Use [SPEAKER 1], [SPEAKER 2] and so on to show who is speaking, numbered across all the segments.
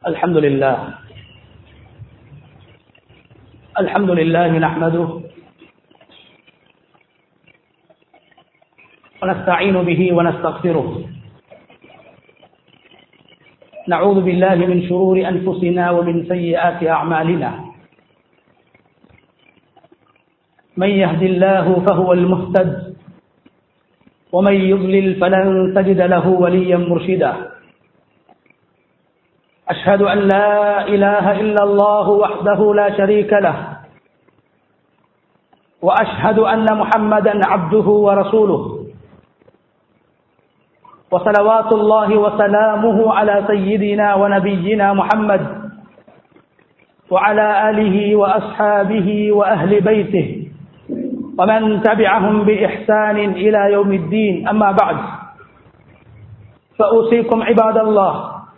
[SPEAKER 1] الحمد لله الحمد لله نحمده ونستعين به ونستغفره نعوذ بالله من شرور أنفسنا ومن سيئات أعمالنا من يهد الله فهو المهتد ومن يضلل فلن تجد له وليا مرشدا أشهد أن لا إله إلا الله وحده لا شريك له وأشهد أن محمدا عبده ورسوله وصلوات الله وسلامه على سيدنا ونبينا محمد وعلى آله وأصحابه وأهل بيته ومن تبعهم بإحسان إلى يوم الدين أما بعد فأوصيكم عباد الله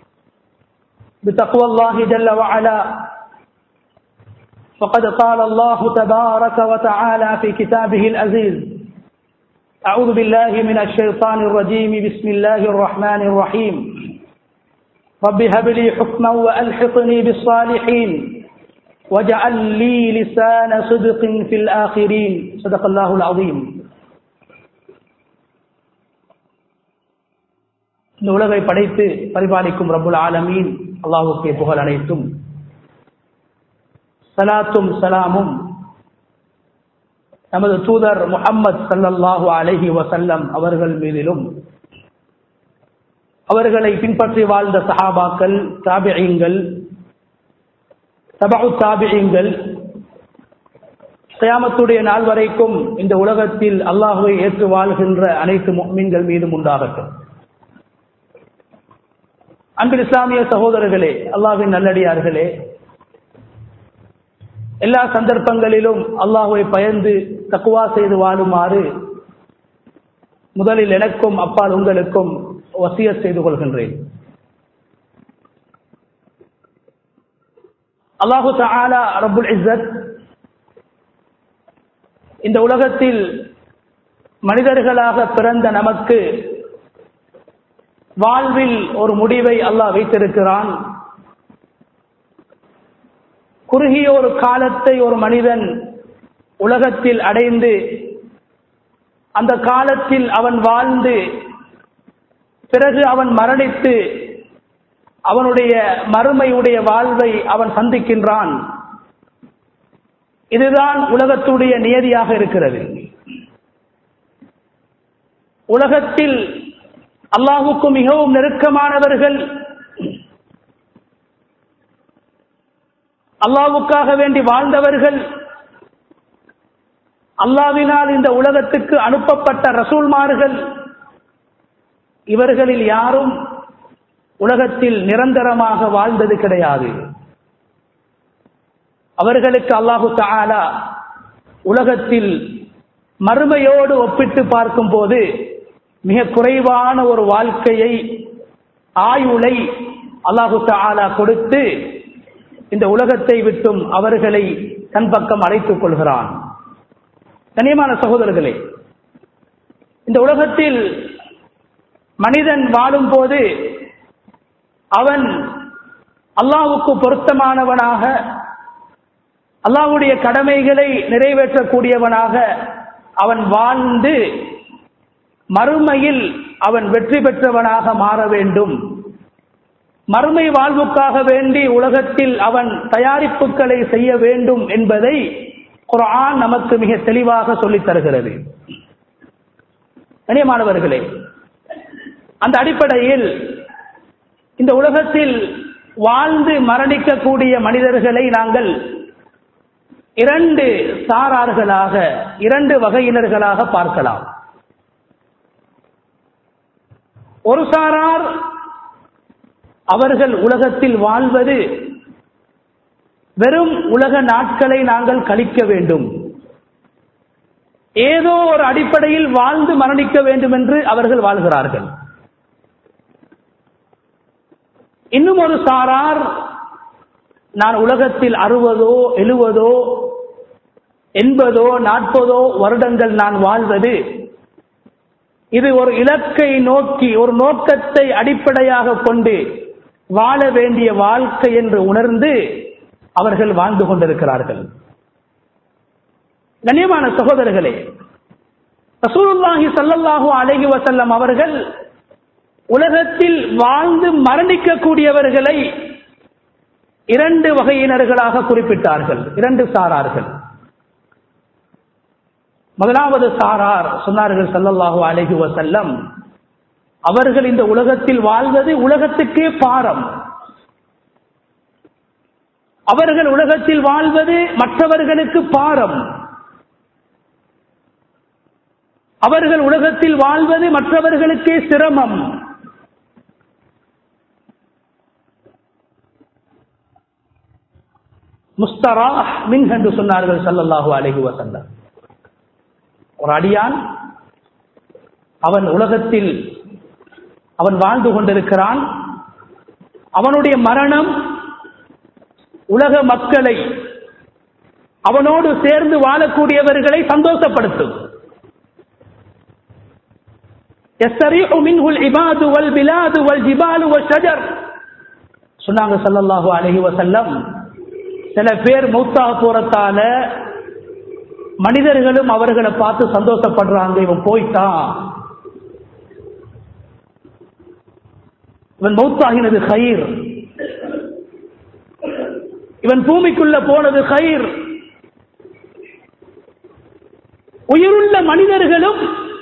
[SPEAKER 1] بتقوى الله جل وعلا فقد قال الله تبارك وتعالى في كتابه العزيز أعوذ بالله من الشيطان الرجيم بسم الله الرحمن الرحيم رب هب لي حكما وألحقني بالصالحين واجعل لي لسان صدق في الآخرين صدق الله العظيم இந்த உலகை படைத்து பரிபாலிக்கும் ரபுல் ஆலமீன் அல்லாஹுக்கே புகழ் அனைத்தும் சலாத்தும் சலாமும் நமது தூதர் முகம்மது சல்லல்லாஹு அலஹி வசல்லம் அவர்கள் மீதிலும் அவர்களை பின்பற்றி வாழ்ந்த சஹாபாக்கள் தாபியங்கள் தபு தாபியங்கள் கயாமத்துடைய நாள் வரைக்கும் இந்த உலகத்தில் அல்லாஹுவை ஏற்று வாழ்கின்ற அனைத்து மீன்கள் மீதும் உண்டாகட்டும் அன்பில் இஸ்லாமிய சகோதரர்களே அல்லாஹின் நல்லடியார்களே எல்லா சந்தர்ப்பங்களிலும் அல்லாஹுவை பயந்து தக்குவா செய்து வாழுமாறு முதலில் எனக்கும் அப்பால் உங்களுக்கும் வசிய செய்து கொள்கின்றேன் அல்லாஹு தாலா ரபுல் இசத் இந்த உலகத்தில் மனிதர்களாக பிறந்த நமக்கு வாழ்வில் ஒரு முடிவை அல்லாஹ் வைத்திருக்கிறான் குறுகிய ஒரு காலத்தை ஒரு மனிதன் உலகத்தில் அடைந்து அந்த காலத்தில் அவன் வாழ்ந்து பிறகு அவன் மரணித்து அவனுடைய மறுமையுடைய வாழ்வை அவன் சந்திக்கின்றான் இதுதான் உலகத்துடைய நியதியாக இருக்கிறது உலகத்தில் அல்லாஹுக்கு மிகவும் நெருக்கமானவர்கள் அல்லாவுக்காக வேண்டி வாழ்ந்தவர்கள் அல்லாவினால் இந்த உலகத்துக்கு அனுப்பப்பட்ட ரசூல்மார்கள் இவர்களில் யாரும் உலகத்தில் நிரந்தரமாக வாழ்ந்தது கிடையாது அவர்களுக்கு அல்லாஹு தாலா உலகத்தில் மறுமையோடு ஒப்பிட்டு பார்க்கும் போது மிக குறைவான ஒரு வாழ்க்கையை ஆயுளை அல்லாஹு தாலா கொடுத்து இந்த உலகத்தை விட்டும் அவர்களை தன் பக்கம் அழைத்துக் கொள்கிறான் கனியமான சகோதரர்களே இந்த உலகத்தில் மனிதன் வாழும் போது அவன் அல்லாவுக்கு பொருத்தமானவனாக அல்லாவுடைய கடமைகளை நிறைவேற்றக்கூடியவனாக அவன் வாழ்ந்து மறுமையில் அவன் வெற்றி பெற்றவனாக மாற வேண்டும் மறுமை வாழ்வுக்காக வேண்டி உலகத்தில் அவன் தயாரிப்புகளை செய்ய வேண்டும் என்பதை குரான் நமக்கு மிக தெளிவாக சொல்லித் தருகிறது கனியமானவர்களே அந்த அடிப்படையில் இந்த உலகத்தில் வாழ்ந்து மரணிக்கக்கூடிய மனிதர்களை நாங்கள் இரண்டு சாரார்களாக இரண்டு வகையினர்களாக பார்க்கலாம் ஒரு சாரார் அவர்கள் உலகத்தில் வாழ்வது வெறும் உலக நாட்களை நாங்கள் கழிக்க வேண்டும் ஏதோ ஒரு அடிப்படையில் வாழ்ந்து மரணிக்க வேண்டும் என்று அவர்கள் வாழ்கிறார்கள் இன்னும் ஒரு சாரார் நான் உலகத்தில் அறுபதோ எழுவதோ எண்பதோ நாற்பதோ வருடங்கள் நான் வாழ்வது இது ஒரு இலக்கை நோக்கி ஒரு நோக்கத்தை அடிப்படையாக கொண்டு வாழ வேண்டிய வாழ்க்கை என்று உணர்ந்து அவர்கள் வாழ்ந்து கொண்டிருக்கிறார்கள் கண்ணியமான சகோதரர்களே ரசூலுல்லாஹி ஸல்லல்லாஹு அலைஹி வஸல்லம் அவர்கள் உலகத்தில் வாழ்ந்து மரணிக்கக்கூடியவர்களை இரண்டு வகையினர்களாக குறிப்பிட்டார்கள் இரண்டு சாரார்கள் முதலாவது சாரார் சொன்னார்கள் ஸல்லல்லாஹு அலைஹி வஸல்லம் அவர்கள் இந்த உலகத்தில் வாழ்வது உலகத்துக்கே பாரம் அவர்கள் உலகத்தில் வாழ்வது மற்றவர்களுக்கு பாரம் அவர்கள் உலகத்தில் வாழ்வது மற்றவர்களுக்கே சிரமம் முஸ்தரா மின் என்று சொன்னார்கள் சல்லல்லாஹு அலைஹி வசல்லம் ஒரு அடியான் அவன் உலகத்தில் அவன் வாழ்ந்து கொண்டிருக்கிறான் அவனுடைய மரணம் உலக மக்களை அவனோடு சேர்ந்து வாழக்கூடியவர்களை சந்தோஷப்படுத்தும் يستريح منه العباد والبلاد والجبال والشجر சொன்னாங்க ஸல்லல்லாஹு அலைஹி வஸல்லம் சில பேர் மௌத்தாக போறதால மனிதர்களும் அவர்களை பார்த்து சந்தோஷப்படுறாங்க இவன் போய்ட்டான் இவன் மௌத்தாகினது கயிர் இவன் பூமிக்குள்ள போனது கயிர் உயிருள்ள மனிதர்களும்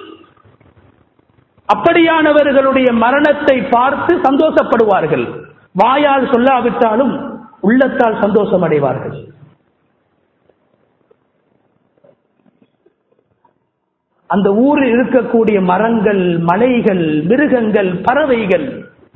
[SPEAKER 1] அப்படியானவர்களுடைய மரணத்தை பார்த்து சந்தோஷப்படுவார்கள் வாயால் சொல்லாவிட்டாலும் உள்ளத்தால் சந்தோஷம் அடைவார்கள் அந்த ஊரில் இருக்கக்கூடிய மரங்கள் மலைகள் மிருகங்கள் பறவைகள்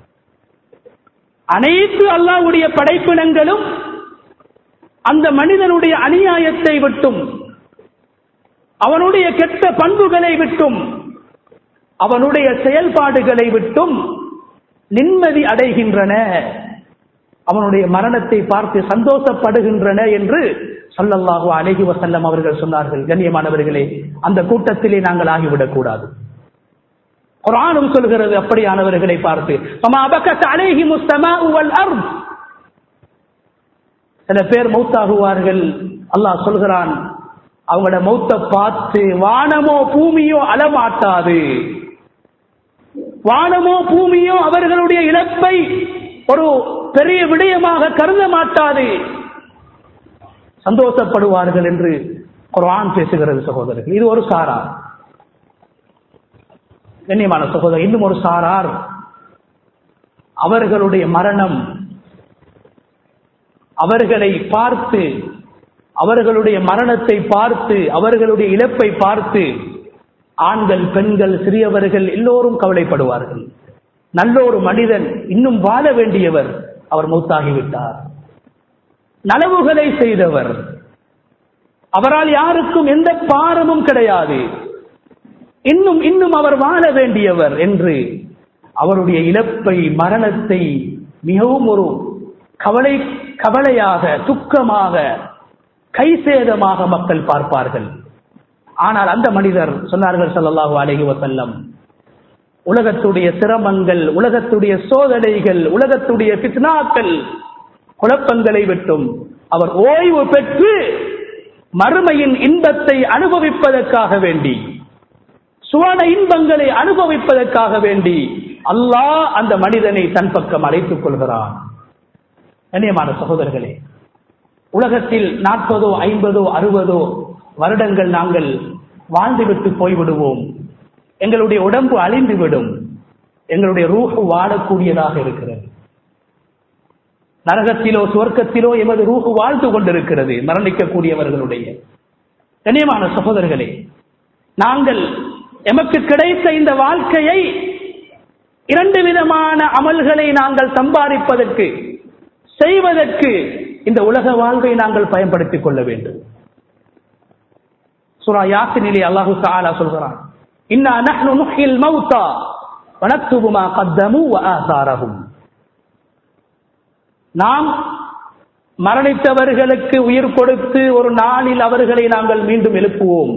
[SPEAKER 1] அனைத்து அல்லாவுடைய படைப்பினங்களும் அந்த மனிதனுடைய அநியாயத்தை விட்டும் அவனுடைய கெட்ட பண்புகளை விட்டும் அவனுடைய செயல்பாடுகளை விட்டும் நிம்மதி அடைகின்றன அவனுடைய மரணத்தை பார்த்து சந்தோஷப்படுகின்றன என்று சொல்லல்லாஹு அழகி வசல்லம் அவர்கள் சொன்னார்கள் கண்ணியமானவர்களே அந்த கூட்டத்திலே நாங்கள் ஆகிவிடக் கூடாது குரானும் சொல்கிறது அப்படியானவர்களை பார்த்து சில பேர் மௌத்தாகுவார்கள் அல்லாஹ் சொல்கிறான் அவங்களோட மௌத்த பார்த்து வானமோ பூமியோ அலமாட்டாது வானமோ பூமியோ அவர்களுடைய இழப்பை ஒரு பெரிய விடயமாக கருத மாட்டாது சந்தோஷப்படுவார்கள் என்று குரான் பேசுகிறது சகோதரர்கள் இது ஒரு சாரார் கண்ணியமான சகோதரர் இன்னும் ஒரு சாரார் அவர்களுடைய மரணம் அவர்களை பார்த்து அவர்களுடைய மரணத்தை பார்த்து அவர்களுடைய இழப்பை பார்த்து ஆண்கள் பெண்கள் சிறியவர்கள் எல்லோரும் கவலைப்படுவார்கள் நல்ல ஒரு மனிதன் இன்னும் வாழ வேண்டியவர் அவர் மௌத்தாகிவிட்டார் நலவுகளை செய்தவர் அவரால் யாருக்கும் எந்த பாரமும் கிடையாது இன்னும் இன்னும் அவர் வாழ வேண்டியவர் என்று அவருடைய இழப்பை மரணத்தை மிகவும் ஒரு கவலை கவலையாக துக்கமாக கைசேதமாக மக்கள் பார்ப்பார்கள் ஆனால் அந்த மனிதர் சொன்னார்கள் ஸல்லல்லாஹு அலைஹி வஸல்லம் உலகத்துடைய சிரமங்கள் உலகத்துடைய சோதனைகள் உலகத்துடைய பித்னாக்கள் குழப்பங்களை விட்டும் அவர் ஓய்வு பெற்று மறுமையின் இன்பத்தை அனுபவிப்பதற்காக வேண்டி சுவன இன்பங்களை அனுபவிப்பதற்காக வேண்டி அல்லாஹ் அந்த மனிதனை தன் பக்கம் அழைத்துக் கொள்கிறான் கண்ணியமான சகோதரர்களே உலகத்தில் நாற்பதோ ஐம்பதோ அறுபதோ வருடங்கள் நாங்கள் வாழ்ந்துவிட்டு போய்விடுவோம் எங்களுடைய உடம்பு அழிந்துவிடும் எங்களுடைய ரூஹு வாழக்கூடியதாக இருக்கிறது நரகத்திலோ சுவர்க்கத்திலோ எமது ரூஹு வாழ்ந்து கொண்டிருக்கிறது மரணிக்கக்கூடியவர்களுடைய கண்ணியமான சகோதரர்களே நாங்கள் எமக்கு கிடைத்த இந்த வாழ்க்கையை இரண்டு விதமான அமல்களை நாங்கள் சம்பாதிப்பதற்கு செய்வதற்கு இந்த உலக வாழ்வை நாங்கள் பயன்படுத்திக் கொள்ள வேண்டும் சுரா யாசினிலே அல்லாஹு தாலா சொல்கிறான் இன்னா நஹ்னு நுஹ்யில் மௌத்தா வனக்துபு மா கத்தமு வ ஆசாரஹும் நாம் மரணித்தவர்களுக்கு உயிர் கொடுத்து ஒரு நாளில் அவர்களை நாங்கள் மீண்டும் எழுப்புவோம்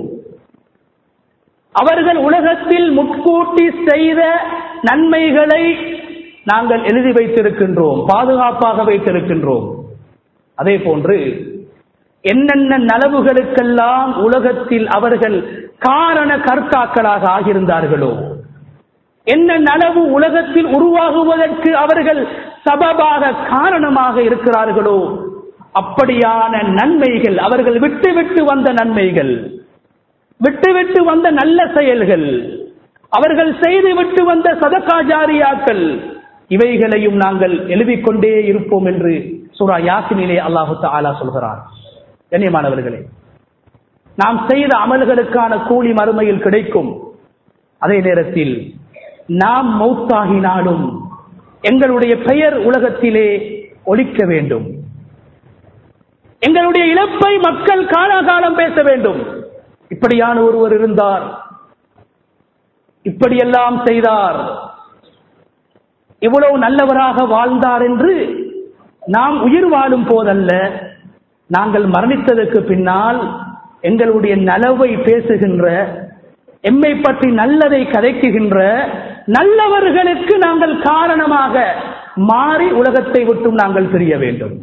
[SPEAKER 1] அவர்கள் உலகத்தில் முட்கூட்டி செய்த நன்மைகளை நாங்கள் எழுதி வைத்திருக்கின்றோம் பாதுகாப்பாக வைத்திருக்கின்றோம் அதே போன்று என்னென்ன நலவுகளுக்கெல்லாம் உலகத்தில் அவர்கள் காரண கர்த்தாக்களாக ஆகியிருந்தார்களோ என்ன நலவு உலகத்தில் உருவாகுவதற்கு அவர்கள் சபபாக காரணமாக இருக்கிறார்களோ அப்படியான நன்மைகள் அவர்கள் விட்டு விட்டு வந்த நன்மைகள் விட்டு விட்டு வந்த நல்ல செயல்கள் அவர்கள் செய்து விட்டு வந்த சதகாஜாரியாக்கள் இவைகளையும் நாங்கள் எழுதிக் கொண்டே இருப்போம் என்று சூரா யாசினிலே அல்லாஹு தாலா சொல்கிறார் கண்ணியமானவர்களே நாம் செய்த அமல்களுக்கான கூலி மறுமையில் கிடைக்கும் அதே நேரத்தில் நாம் மௌத்தாகினாலும் எங்களுடைய பெயர் உலகத்திலே ஒலிக்க வேண்டும் எங்களுடைய இழப்பை மக்கள் காலாகாலம் பேச வேண்டும் இப்படியான ஒருவர் இருந்தார் இப்படியெல்லாம் செய்தார் இவ்வளவு நல்லவராக வாழ்ந்தார் என்று நாம் உயிர் வாழும் போதல்ல நாங்கள் மரணித்ததற்கு பின்னால் எங்களுடைய நலவை பேசுகின்ற எம்மை பற்றி நல்லதை கதைக்குகின்ற நல்லவர்களுக்கு நாங்கள் காரணமாக மாறி உலகத்தை விட்டும் நாங்கள் பிரிய வேண்டும்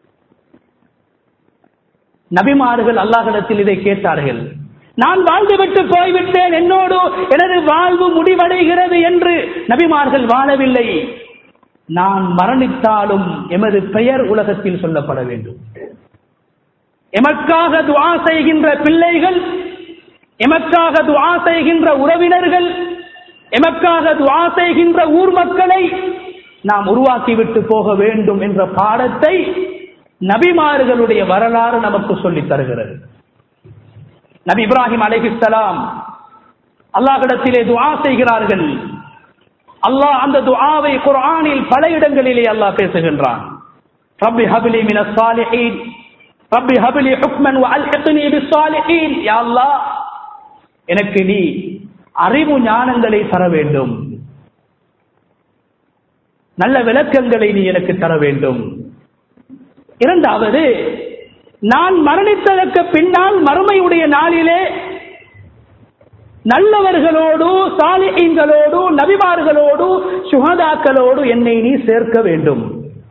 [SPEAKER 1] நபிமார்கள் அல்லாஹிடத்தில் இதை கேட்டார்கள் நான் வாழ்ந்துவிட்டு போய்விட்டேன் என்னோடு எனது வாழ்வு முடிவடைகிறது என்று நபிமார்கள் வாழவில்லை நான் மரணித்தாலும் எமது பெயர் உலகத்தில் சொல்லப்பட வேண்டும் எமக்காக துவா செய்கின்ற பிள்ளைகள் எமக்காக துவா செய்கின்ற உறவினர்கள் எமக்காக துவா செய்கின்ற ஊர் மக்களை நாம் உருவாக்கிவிட்டு போக வேண்டும் என்ற பாடத்தை நபிமார்களுடைய வரலாறு நமக்கு சொல்லித் தருகிறது நபி இப்ராஹிம் அலைஹிஸ்ஸலாம் அல்லாஹ்விடத்திலே துஆ செய்கிறார்கள் அல்லாஹ் அந்த துஆவை குர்ஆனில் பல இடங்களிலே அல்லாஹ் பேசுகின்றான் ரப்பி ஹப்லி மினஸ் சாலிஹீன் ரப்பி ஹப்லி ஹுக்மன் வ அல்ஹிக்னி பிஸ்ஸாலிஹீன் யா அல்லாஹ் எனக்கு நீ அறிவு ஞானங்களை தர வேண்டும் நல்ல விளக்கங்களை நீ எனக்கு தர வேண்டும் இரண்டாவது நான் மரணித்ததற்கு பின்னால் மறுமையுடைய நாளிலே நல்லவர்களோடு சாலிஹீன்களோடு நபிமார்களோடு சுகதாக்களோடு என்னை நீ சேர்க்க வேண்டும்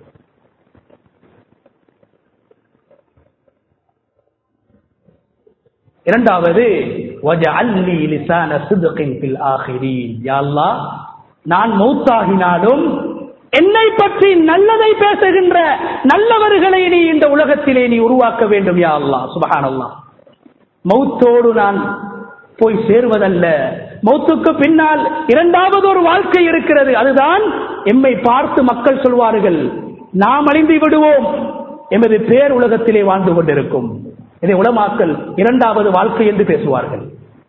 [SPEAKER 1] இரண்டாவது வஜஅல்னி லிசான சித்கின் ஃபில் ஆகிரீன் யா அல்லாஹ் நான் மௌத்தாகினாலும் என்னை பற்றி நல்லதை பேசுகின்ற நல்லவர்களை நீ இந்த உலகத்திலே நீ உருவாக்க வேண்டும் யா அல்லாஹ் சுபஹானல்லாஹ் மௌத்தோடு நான் போய் சேர்வதல்ல மௌத்துக்கு பின்னால் இரண்டாவது ஒரு வாழ்க்கை இருக்கிறது அதுதான் எம்மை பார்த்து மக்கள் சொல்வார்கள் நாம் அழிந்து விடுவோம் எமது பேர் உலகத்திலே வாழ்ந்து கொண்டிருக்கும் இதை உலமாக்கல் இரண்டாவது வாழ்க்கை என்று பேசுவார்கள்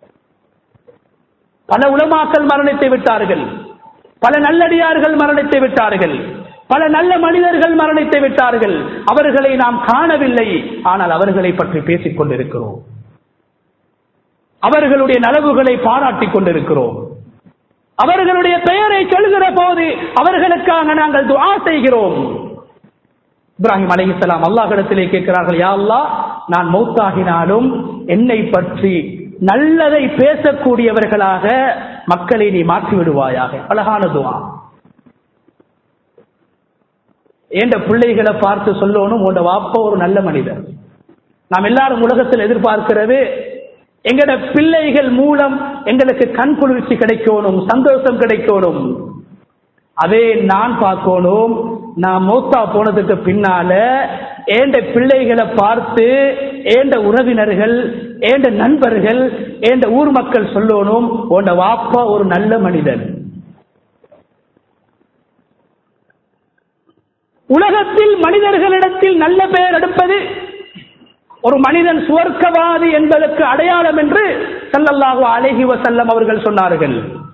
[SPEAKER 1] பல உலமாக்கல் மரணித்து விட்டார்கள் பல நல்லடியார்கள் மரணித்து விட்டார்கள் பல நல்ல மனிதர்கள் மரணித்து விட்டார்கள் அவர்களை நாம் காணவில்லை ஆனால் அவர்களை பற்றி பேசிக் கொண்டிருக்கிறோம் அவர்களுடைய நலவுகளை பாராட்டிக் கொண்டிருக்கிறோம் அவர்களுடைய பெயரை சொல்கிற போது அவர்களுக்காக நாங்கள் துஆ செய்கிறோம் இப்ராஹிம் அலைஹிஸ்ஸலாம் அல்லாஹ்விடத்திலே கேட்கிறார்கள் யா அல்லாஹ் நான் மௌத்தாகினாலும் என்னை பற்றி நல்லதை பேசக்கூடியவர்களாக மக்களை நீ மாற்றி விடுவாயாக அழகான துவா ஏண்ட பிள்ளைகளை பார்த்து சொல்லணும் உன்னோட வாப்பா ஒரு நல்ல மனிதர் நாம் எல்லாரும் உலகத்தில் எதிர்பார்க்கிறது எங்கட பிள்ளைகள் மூலம் எங்களுக்கு கண் குளிர்ச்சி கிடைக்கணும் சந்தோஷம் கிடைக்கணும் அதே நான் பார்க்கணும் நான் மௌத்தா போனதுக்கு பின்னால ஏண்ட பிள்ளைகளை பார்த்து ஏண்ட உறவினர்கள் ஏண்ட நண்பர்கள் ஏண்ட ஊர் மக்கள் சொல்லணும் உன்ட வாப்பா ஒரு நல்ல மனிதன் உலகத்தில் மனிதர்களிடத்தில் நல்ல பெயர் எடுப்பது ஒரு மனிதன் சுவர்க்கவாதி என்பதற்கு அடையாளம் என்று சல்லல்லாஹு அலைஹி வசல்லம் அவர்கள் சொன்னார்கள்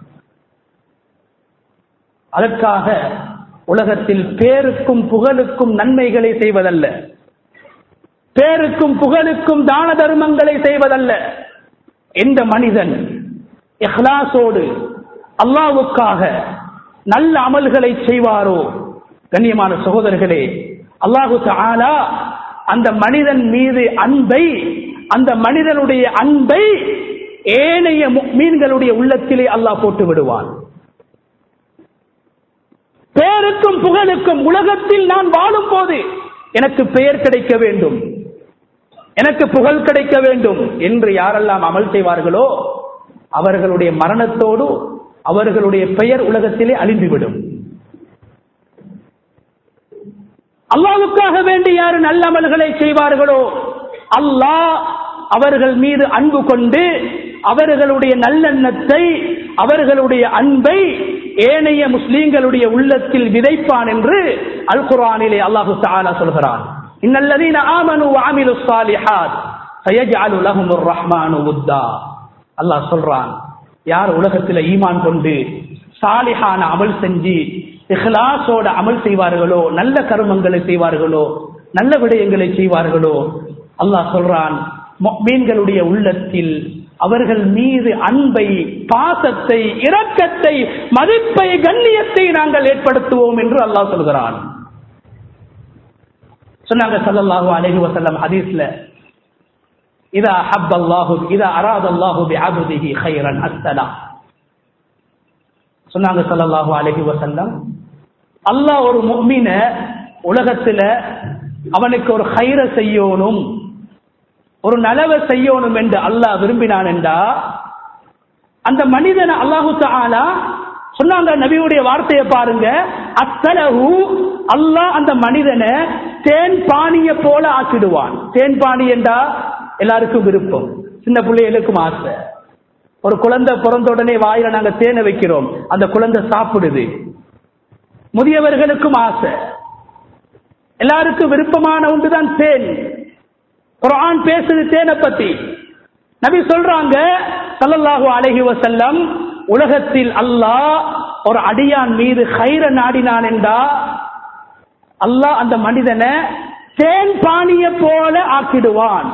[SPEAKER 1] அதற்காக உலகத்தில் பேருக்கும் புகழுக்கும் நன்மைகளை செய்வதல்ல பேருக்கும் புகழுக்கும் தான தர்மங்களை செய்வதல்ல எந்த மனிதன் இஹ்லாசோடு அல்லாவுக்காக நல்ல அமல்களை செய்வாரோ கண்ணியமான சகோதரர்களே அல்லாஹு ஆலா அந்த மனிதன் மீது அன்பை அந்த மனிதனுடைய அன்பை ஏனைய மீன்களுடைய உள்ளத்திலே அல்லாஹ் போட்டு விடுவான் பேருக்கும் புகழுக்கும் உலகத்தில் நான் வாழும் போது எனக்கு பெயர் கிடைக்க வேண்டும் எனக்கு புகழ் கிடைக்க வேண்டும் என்று யாரெல்லாம் அமல் செய்வார்களோ அவர்களுடைய மரணத்தோடு அவர்களுடைய பெயர் உலகத்திலே அழிந்துவிடும் அல்லாவுக்காக வேண்டி யாரு நல்ல அமல்களை செய்வார்களோ அல்லாஹ் அவர்கள் மீது அன்பு கொண்டு அவர்களுடைய நல்லெண்ணத்தை அவர்களுடைய அன்பை ஏனைய முஸ்லீம்களுடைய உள்ளத்தில் விதைப்பான் என்று அல் குரானிலே அல்லாஹு தாலா சொல்கிறான் இன்னல்லதீன ஆமனு ஆமிலு சாலிஹாத் சயஜஅலு லஹுமுர் ரஹ்மானு உத்தா அல்லாஹ் சொல்றான் யார் உலகத்தில் ஈமான் கொண்டு சாலிஹான அமல் செஞ்சு இஹ்லாஸோட அமல் செய்வார்களோ நல்ல கர்மங்களை செய்வார்களோ நல்ல விடயங்களை செய்வார்களோ அல்லாஹ் சொல்றான் மீன்களுடைய உள்ளத்தில் அவர்கள் மீது அன்பை பாசத்தை இரக்கத்தை மதிப்பை கண்ணியத்தை நாங்கள் ஏற்படுத்துவோம் என்று அல்லாஹ் சொல்கிறான் சொன்னாங்க சல்லல்லாஹு அலைஹி வஸல்லம் ஹதீஸ்ல இதா ஹப் அல்லாஹு இதா அராத் அல்லாஹு பி அப்திஹி கைரன் அஸ்ஸலாம் சொன்னாங்க சல்லல்லாஹு அலைஹி வஸல்லம் அல்லாஹ் ஒரு முஃமின உலகத்துல அவனுக்கு ஒரு ஹைர செய்யணும் ஒரு நலவை செய்யணும் என்று அல்லாஹ் விரும்பினான் என்றா அந்த மனிதனை அல்லாஹு தாலா சொன்னாங்க நபியுடைய வார்த்தையை பாருங்க அத்தலகு அல்லாஹ் அந்த மனிதனை தேன் பானிய போல ஆக்கிடுவான் தேன் பானி என்றா எல்லாருக்கும் விருப்பம் சின்ன பிள்ளைகளுக்கும் ஆசை ஒரு குழந்தை பிறந்த உடனே வாயில நாங்க தேனை வைக்கிறோம் அந்த குழந்தை சாப்பிடுது முதியவர்களுக்கும் ஆசை எல்லாருக்கும் விருப்பமான ஒன்றுதான் தேன் குரான் பேசுது தேனை பத்தி நபி சொல்றாங்க சல்லல்லாஹு அலைஹி வசல்லம் உலகத்தில் அல்லாஹ் ஒரு அடியான் மீது ஹைர நாடினான் என்றா அல்லாஹ் அந்த மனிதனை தேன் பானிய போல ஆக்கிடுவான்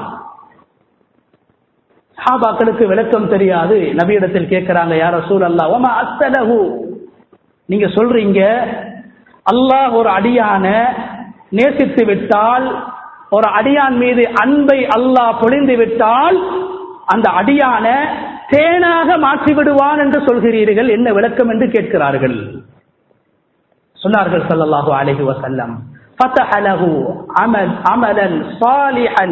[SPEAKER 1] சாபாக்களுக்கு விளக்கம் தெரியாது நபியிடத்தில் கேட்கிறாங்க யார சூழ் அல்லா ஓமா அஸ்தலகு நீங்க சொல்றீங்க அல்லாஹ் ஒரு அடியான நேசித்து விட்டால் ஒரு அடியான் மீது அன்பை அல்லாஹ் பொழிந்து விட்டால் அந்த அடியான தேனாக மாற்றி விடுவான் என்று சொல்கிறீர்கள் என்ன விளக்கம் என்று கேட்கிறார்கள் சொன்னார்கள் சல்லல்லாஹு அலைஹி வஸல்லம் فتح له عمل عملا صالحا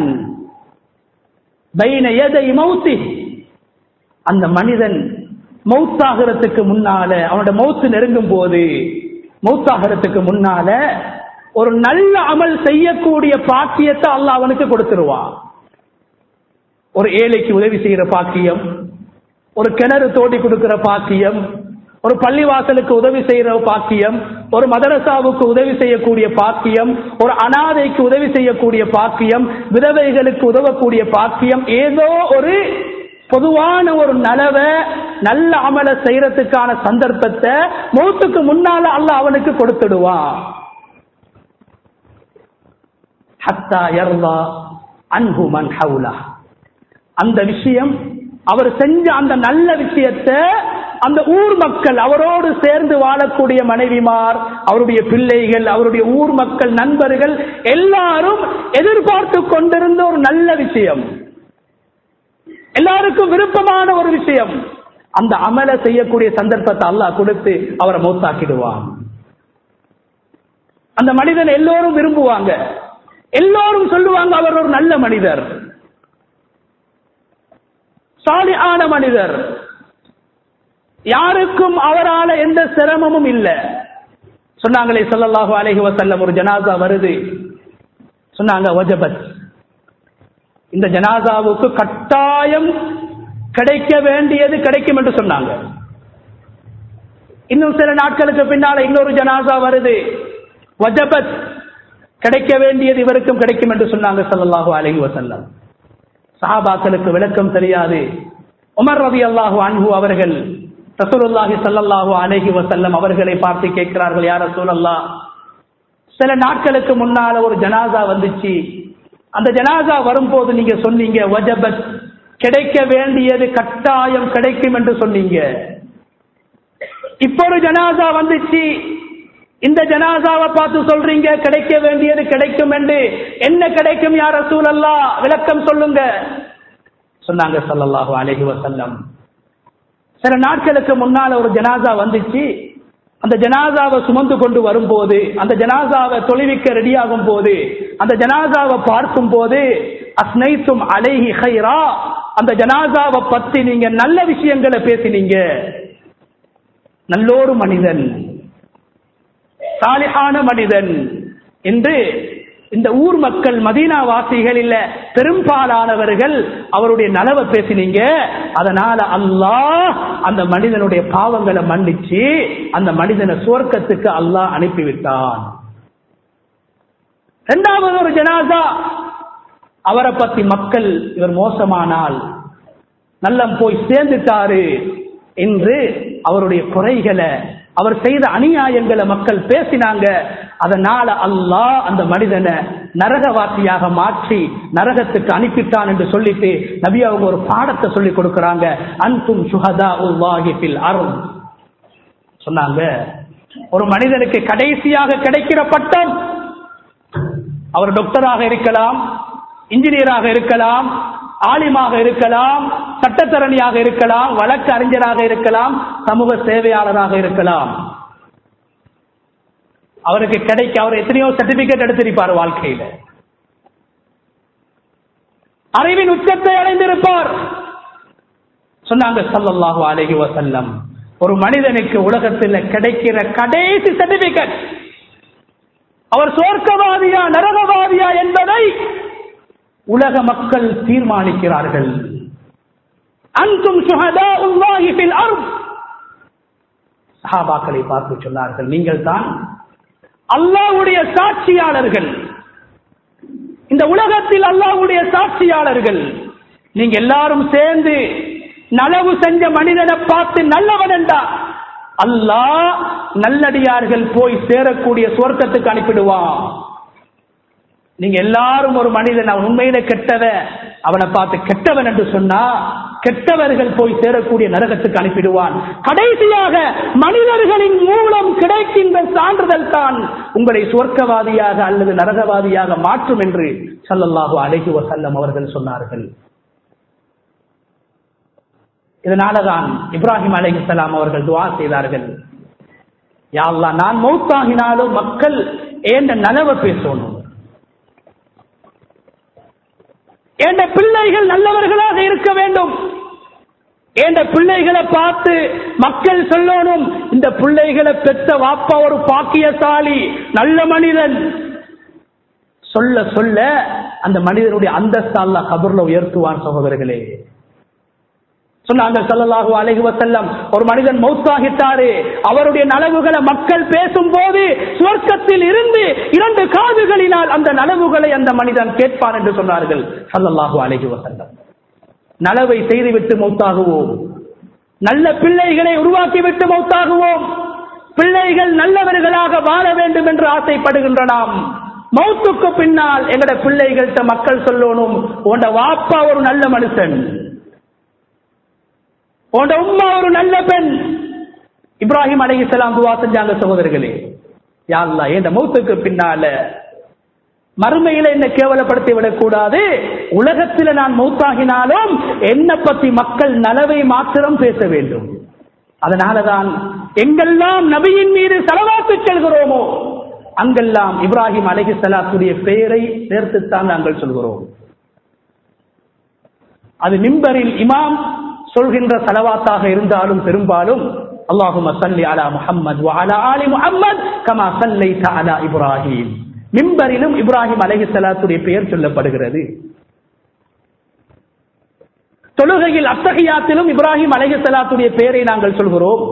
[SPEAKER 1] بين يدي موته அந்த மனிதன் மௌத்தாகிறதுக்கு முன்னால அவனோட மௌத்து நெருங்கும் போது மௌத்தாகிறதுக்கு முன்னால ஒரு நல்ல அமல் செய்யக்கூடிய பாக்கியத்தை அல்லாஹ் அவனுக்கு கொடுத்துருவான் ஒரு ஏழைக்கு உதவி செய்யற பாக்கியம் ஒரு கிணறு தோண்டி கொடுக்கிற பாக்கியம் ஒரு பள்ளிவாசலுக்கு உதவி செய்யற பாக்கியம் ஒரு மதரசாவுக்கு உதவி செய்யக்கூடிய பாக்கியம் ஒரு அனாதைக்கு உதவி செய்யக்கூடிய பாக்கியம் விதவைகளுக்கு உதவக்கூடிய பாக்கியம் ஏதோ ஒரு பொதுவான ஒரு நலவை நல்ல அமல செய்யறதுக்கான சந்தர்ப்பத்தை மௌத்துக்கு முன்னால அல்ல அவனுக்கு கொடுத்துடுவான் ஹத்தா யர்லா அன்ஹு மன் ஹவுலா அந்த விஷயம் அவர் செஞ்ச அந்த நல்ல விஷயத்தை அந்த ஊர் மக்கள் அவரோடு சேர்ந்து வாழக்கூடிய மனைவிமார் அவருடைய பிள்ளைகள் அவருடைய ஊர் மக்கள் நண்பர்கள் எல்லாரும் எதிர்பார்த்து கொண்டிருந்த ஒரு நல்ல விஷயம் எல்லாருக்கும் விருப்பமான ஒரு விஷயம் அந்த அமல செய்யக்கூடிய சந்தர்ப்பத்தை அல்லாஹ் கொடுத்து அவரை மௌத்தாக்கிடுவான் அந்த மனிதன் எல்லோரும் விரும்புவாங்க எல்லோரும் சொல்லுவாங்க அவர் ஒரு நல்ல மனிதர் சாலியான மனிதர் யாருக்கும் அவரால எந்த சிரமமும் இல்லை சொன்னாங்களே சொல்லல்லாஹு அலைஹி வசல்லம் ஒரு ஜனாசா வருது சொன்னாங்க வஜபத் இந்த ஜனாசாவுக்கு கட்டாயம் கிடைக்க வேண்டியது கிடைக்கும் என்று சொன்னாங்க இன்னும் சில நாட்களுக்கு பின்னால இன்னொரு ஜனாசா வருது வஜபத் கிடைக்க வேண்டியது இவருக்கும் கிடைக்கும் என்று சொன்னாங்க சல்லல்லாஹு அலைஹி வசல்லம் சஹாபாக்களுக்கு விளக்கம் தெரியாது உமர் ரவி அல்லாஹு அன்ஹு அவர்கள் ரசூலுல்லாஹி சல்லல்லாஹு அலைஹி வசல்லம் அவர்களை பார்த்து கேட்கிறார்கள் யார் ரசூலல்லா சில நாட்களுக்கு முன்னால ஒரு ஜனாசா வந்துச்சு அந்த ஜனாசா வரும்போது நீங்க சொன்னீங்க வஜபத் கிடைக்க வேண்டியது கட்டாயம் கிடைக்கும் என்று சொன்னீங்க இப்போ ஒரு ஜனாசா வந்துச்சு இந்த ஜனாசாவை பார்த்து சொல்றீங்க கிடைக்க வேண்டியது கிடைக்கும் என்று என்ன கிடைக்கும் யார் ரசூலல்லா விளக்கம் சொல்லுங்க சொன்னாங்க சல்லல்லாஹு அலைஹி வசல்லம் சில நாட்களுக்கு முன்னால ஒரு ஜனாசா வந்துச்சு அந்த ஜனாசாவை சுமந்து கொண்டு வரும்போது அந்த ஜனாசாவை தொலைவிக்க ரெடியாகும் போது அந்த ஜனாசாவை பார்க்கும் போது அஸ்னைத்தும் அலைஹி ஹைரா அந்த ஜனாசாவை பத்தி நீங்க நல்ல விஷயங்களை பேசினீங்க நல்லோரு மனிதன் சாலிஹான மனிதன் என்று இந்த ஊர் மக்கள் மதீனா வாசிகள் இல்ல பெரும்பாலானவர்கள் அவருடைய நலவை பேசினீங்க அதனால அல்லாஹ் அந்த மனிதனுடைய பாவங்களை மன்னிச்சு அந்த மனிதனை சுவர்க்கத்துக்கு அல்லாஹ் அனுப்பிவிட்டான் இரண்டாவது ஒரு ஜனாசா அவரை பத்தி மக்கள் இவர் மோசமானால் நல்லம் போய் சேர்ந்துட்டாரு என்று அவருடைய குறைகளை அவர் செய்த அநியாயங்களை மக்கள் பேசினாங்க அதனால அல்லாஹ் அந்த மனிதனை நரகவாசியாக மாற்றி நரகத்துக்கு அனுப்பிட்டான் என்று சொல்லிட்டு நபி அவங்க ஒரு பாடத்தை சொல்லி கொடுக்கறாங்க அன்தும் சுஹதா உல்லாஹிபில் அருள் சொன்னாங்க ஒரு மனிதனுக்கு கடைசியாக கிடைக்கிற பட்டம் அவர் டாக்டராக இருக்கலாம் இன்ஜினியராக இருக்கலாம் ஆலிமாக இருக்கலாம் சட்டத்தரணியாக இருக்கலாம் வழக்கு அறிஞராக இருக்கலாம் சமூக சேவையாளராக இருக்கலாம் அவருக்கு கிடைக்க அவர் எத்தனையோ சர்டிபிகேட் எடுத்திருப்பார் வாழ்க்கையில அறிவின் உச்சத்தை அடைந்திருப்பார் சொன்னாங்க சல்லல்லாஹு அலைஹி வஸல்லம் ஒரு மனிதனுக்கு உலகத்தில் கிடைக்கிற கடைசி சர்டிபிகேட் அவர் சோர்க்கவாதியா நரகவாதியா என்பதை உலக மக்கள் தீர்மானிக்கிறார்கள் அன்றும் சுஹதாஉல்லாஹி ஃபில் அர்த் சஹாபாக்களை பார்த்து சொன்னார்கள் நீங்கள் தான் அல்லாஹ்வுடைய சாட்சியாளர்கள் இந்த உலகத்தில் அல்லாஹ்வுடைய சாட்சியாளர்கள் நீங்க எல்லாரும் சேர்ந்து நலவு செஞ்ச மனிதனை பார்த்து நல்லவன் என்றா அல்லாஹ் நல்லடியார்கள் போய் சேரக்கூடிய சுவர்க்கத்துக்கு அனுப்பிடுவான் நீங்க எல்லாரும் ஒரு மனிதன் அவன் உண்மையில கெட்டவன் அவனை பார்த்து கெட்டவன் என்று சொன்னா கெட்டவர்கள் போய் சேரக்கூடிய நரகத்துக்கு அனுப்பிடுவான் கடைசியாக மனிதர்களின் மூலம் கிடைக்கின்ற சான்றிதழ் தான் உங்களை சுவர்க்கவாதியாக அல்லது நரகவாதியாக மாற்றும் என்று சல்லல்லாஹு அலைஹி வசல்லம் அவர்கள் சொன்னார்கள் இதனாலதான் இப்ராஹிம் அலைஹிஸ்ஸலாம் அவர்கள் துவா செய்தார்கள் யா அல்லாஹ் நான் மௌத்தாகினாலும் மக்கள் ஏண்ட நலவை பேசணும் என்ற பிள்ளைகள் நல்லவர்களாக இருக்க வேண்டும் என்ற பிள்ளைகளை பார்த்து மக்கள் சொல்லணும் இந்த பிள்ளைகளை பெற்ற வாப்பா ஒரு பாக்கியசாலி நல்ல மனிதன் சொல்ல சொல்ல அந்த மனிதனுடைய அந்தஸ்து அல்ல கபர்ல உயர்த்துவான் சகோதரர்களே சொன்னாங்க சல்லல்லாஹு அலைஹி வஸல்லம் ஒரு மனிதன் மௌத்தாகிட்டாரு அவருடைய நலவுகளை மக்கள் பேசும்போது சுவர்க்கத்தில் இருந்து இரண்டு காதுகளினால் அந்த நலவுகளை அந்த மனிதன் கேட்பான் என்று சொன்னார்கள் சல்லல்லாஹு அலைஹி வஸல்லம் நலவை செய்துவிட்டு மௌத்தாகுவோம் நல்ல பிள்ளைகளை உருவாக்கிவிட்டு மௌத்தாகுவோம் பிள்ளைகள் நல்லவர்களாக வாழ வேண்டும் என்று ஆசைப்படுகின்ற நாம் மௌத்துக்கு பின்னால் எங்கட பிள்ளைகள்கிட்ட மக்கள் சொல்லணும் உண்ட வாப்பா ஒரு நல்ல மனுஷன் உண்ட உம்மா ஒரு நல்ல பெண் இப்ராஹிம் அலைஹிஸ்ஸலாம் துவா செஞ்சாங்க சகோதரர்களே யா அல்லாஹ் இந்த மௌத்துக்கு பின்னால மறுமையில என்ன கேவலப்படுத்தி விடக்கூடாது உலகத்தில் நான் மௌத்தாகினாலும் என்ன பத்தி மக்கள் நலவை மாத்திரம் பேச வேண்டும் அதனாலதான் எங்கெல்லாம் நபியின் மீது செலவாத்து செல்கிறோமோ அங்கெல்லாம் இப்ராஹிம் அலஹி சலாத்துடைய பெயரை சேர்த்துத்தான் நாங்கள் சொல்கிறோம் அது மிம்பரில் இமாம் சொல்கின்ற செலவாத்தாக இருந்தாலும் பெரும்பாலும் அல்லாஹும் சல்லி அலா முஹம்மது அலா ஆலி முஹம்மது கமா சல்லைத அலா இப்ராஹிம் மிம்பரிலும் இப்ராஹிம் அலஹி சலாத்துடைய பெயர் சொல்லப்படுகிறது தொழுகையில் அத்தகையாத்திலும் இப்ராஹிம் அலஹி சலாத்துடைய பெயரை நாங்கள் சொல்கிறோம்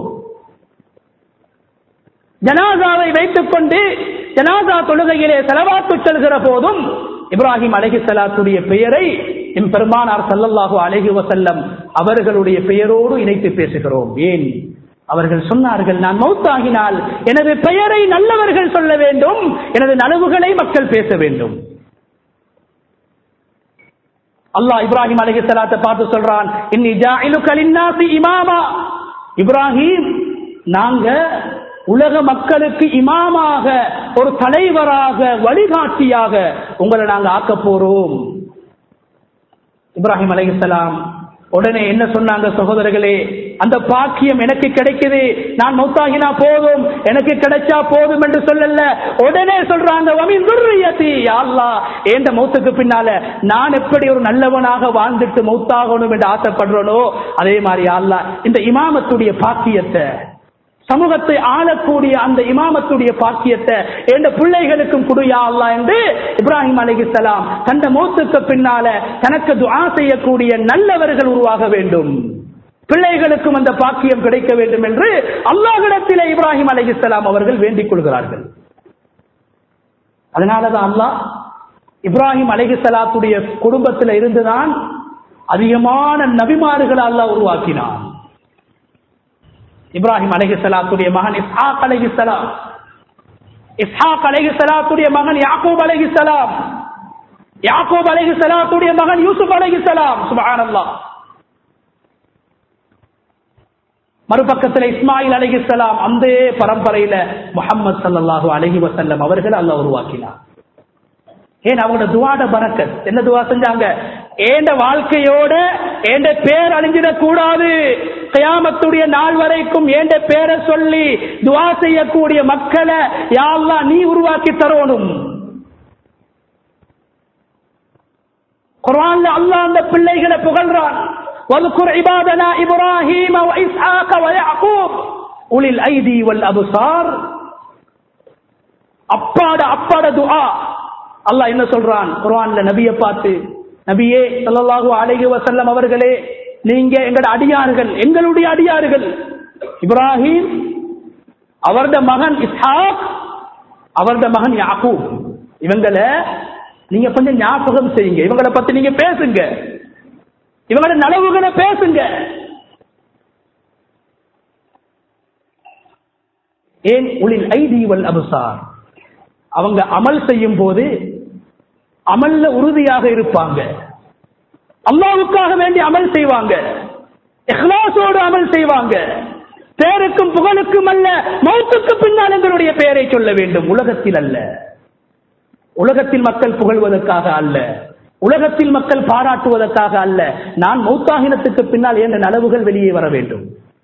[SPEAKER 1] ஜனாசாவை வைத்துக் கொண்டு ஜனாசா தொழுகையிலே செலவாத்து செல்கிற போதும் இப்ராஹிம் அலஹி சலாத்துடைய பெயரை எம் பெருமானார் சல்லல்லாஹு அலஹி வசல்லம் அவர்களுடைய பெயரோடு இணைத்து பேசுகிறோம் ஏன் அவர்கள் சொன்னார்கள் நான் மௌத்தாகினால் எனது பெயரை நல்லவர்கள் சொல்ல வேண்டும் எனது நலவுகளை மக்கள் பேச வேண்டும் அல்லாஹ் இப்ராஹிம் அலஹி சலாத்தை பார்த்து சொல்றான் இன்னி ஜாயிலு கலின்னாசி இமாமா இப்ராஹிம் நாங்க உலக மக்களுக்கு இமாமாக ஒரு தலைவராக வழிகாட்டியாக உங்களை நாங்க ஆக்க போறோம் இப்ராஹிம் அலைஹிஸ்ஸலாம் உடனே என்ன சொன்னாங்க சகோதரர்களே அந்த பாக்கியம் எனக்கு கிடைக்குது நான் மௌத்தாகினா போதும் எனக்கு கிடைச்சா போதும் என்று சொல்லல உடனே சொல்றாங்க வமின் துர்ரியத்தி அல்லா ஏந்த மௌத்துக்கு பின்னால நான் எப்படி ஒரு நல்லவனாக வாழ்ந்துட்டு மௌத்தாகணும் என்று ஆசைப்படுறனோ அதே மாதிரி அல்லா இந்த இமாமத்துடைய பாக்கியத்தை சமூகத்தை ஆளக்கூடிய அந்த இமாமத்துடைய பாக்கியத்தை எந்த பிள்ளைகளுக்கும் குடுயா அல்லா என்று இப்ராஹிம் அலிகிசலாம் தந்த மௌத்துக்கு பின்னால தனக்கு துஆ செய்யக்கூடிய நல்லவர்கள் உருவாக வேண்டும் பிள்ளைகளுக்கும் அந்த பாக்கியம் கிடைக்க வேண்டும் என்று அல்லாஹிடத்திலே இப்ராஹிம் அலிகிசலாம் அவர்கள் வேண்டிக் கொள்கிறார்கள் அதனாலதான் அல்லாஹ் இப்ராஹிம் அலிகிசலாத்துடைய குடும்பத்தில் இருந்துதான் அதிகமான நபிமாறுகளை அல்லாஹ் உருவாக்கினான் இப்ராஹிம் அலைஹிஸ்ஸலாத்துடைய மகன் இஸ்ஹாக் அலைஹிஸ்ஸலாம் இஸ்ஹாக் அலைஹிஸ்ஸலாத்துடைய மகன் யாக்கூப் அலைஹிஸ்ஸலாம் யாக்கூப் அலைஹிஸ்ஸலாத்துடைய மகன் யூசுப் அலைஹிஸ்ஸலாம் சுப்ஹானல்லாஹ் மறுபக்கத்தில் இஸ்மாயில் அலைஹிஸ்ஸலாம் அந்த பரம்பரையில முஹம்மது ஸல்லல்லாஹு அலைஹி வஸல்லம் அவர்கள் அல்லாஹ் உருவாக்கினார் ஏன் அவங்களோட துவாட பரக்கத் என்ன துவா செஞ்சாங்க ஏண்ட வாழ்க்கையோட ஏண்ட பேர் அழிஞ்சிடக் கூடாது கயாமத்துடைய நாள் வரைக்கும் ஏண்ட பேரை சொல்லி துவா செய்யக்கூடிய மக்களை யாழ்லா நீ உருவாக்கி தரணும் குர்ஆன்ல அல்லாஹ் அந்த பிள்ளைகளை புகழ்றான் وَاذْكُرْ عِبَادَنَا إِبْرَاهِيمَ وَإِسْحَاقَ وَيَعْقُوبَ أُولِي الْأَيْدِي وَالْأَبْصَارِ அப்பாட அப்பாட துஆ அல்லாஹ் என்ன சொல்றான் குர்ஆன்ல நபியை பார்த்து நபியே ஸல்லல்லாஹு அலைஹி வஸல்லம் அவர்களே நீங்க எங்கட அடியார்கள் எங்களுடைய அடியார்கள் இப்ராஹிம் அவரது மகன் இஸ்ஹாக் அவரது மகன் யாக்கூப் இவங்களை நீங்க கொஞ்சம் ஞாபகம் செய்யுங்க இவங்களை பத்தி நீங்க பேசுங்க இவங்களோட நலவுகளை பேசுங்க ஏன் உளில் ஐதி வல் அபுசார் அவங்க அமல் செய்யும் போது அமல்ல உறுதியாக இருப்பாங்க அல்லாவுக்காக வேண்டி அமல் செய்வாங்க இஹ்லாசோடு அமல் செய்வாங்க பேருக்கும் புகழுக்கும் அல்ல மௌத்துக்கு பின்னால் எங்களுடைய பெயரை சொல்ல வேண்டும் உலகத்தில் அல்ல உலகத்தில் மக்கள் புகழ்வதற்காக அல்ல உலகத்தில் மக்கள் பாராட்டுவதற்காக அல்ல நான் மௌத்தாகினத்துக்கு பின்னால் என்ற நலவுகள் வெளியே வர வேண்டும்